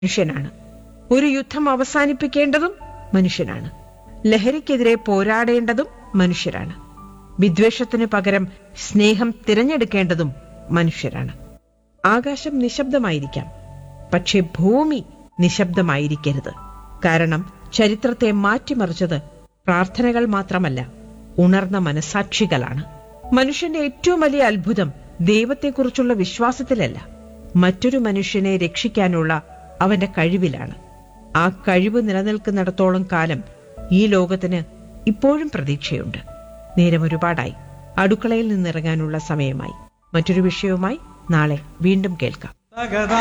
മനുഷ്യനാണ് ഒരു യുദ്ധം അവസാനിപ്പിക്കേണ്ടതും മനുഷ്യനാണ് ലഹരിക്കെതിരെ പോരാടേണ്ടതും മനുഷ്യരാണ് വിദ്വേഷത്തിനു പകരം സ്നേഹം തിരഞ്ഞെടുക്കേണ്ടതും മനുഷ്യരാണ് ആകാശം നിശബ്ദമായിരിക്കാം പക്ഷേ ഭൂമി നിശബ്ദമായിരിക്കരുത് കാരണം ചരിത്രത്തെ മാറ്റിമറിച്ചത് പ്രാർത്ഥനകൾ മാത്രമല്ല ഉണർന്ന മനസാക്ഷികളാണ് മനുഷ്യന്റെ ഏറ്റവും വലിയ അത്ഭുതം ദൈവത്തെക്കുറിച്ചുള്ള വിശ്വാസത്തിലല്ല മറ്റൊരു മനുഷ്യനെ രക്ഷിക്കാനുള്ള അവന്റെ കഴിവിലാണ് ആ കഴിവ് നിലനിൽക്കുന്നിടത്തോളം കാലം ഈ ലോകത്തിന് ഇപ്പോഴും പ്രതീക്ഷയുണ്ട് നേരം ഒരുപാടായി അടുക്കളയിൽ നിന്നിറങ്ങാനുള്ള സമയമായി മറ്റൊരു വിഷയവുമായി നാളെ വീണ്ടും കേൾക്കാം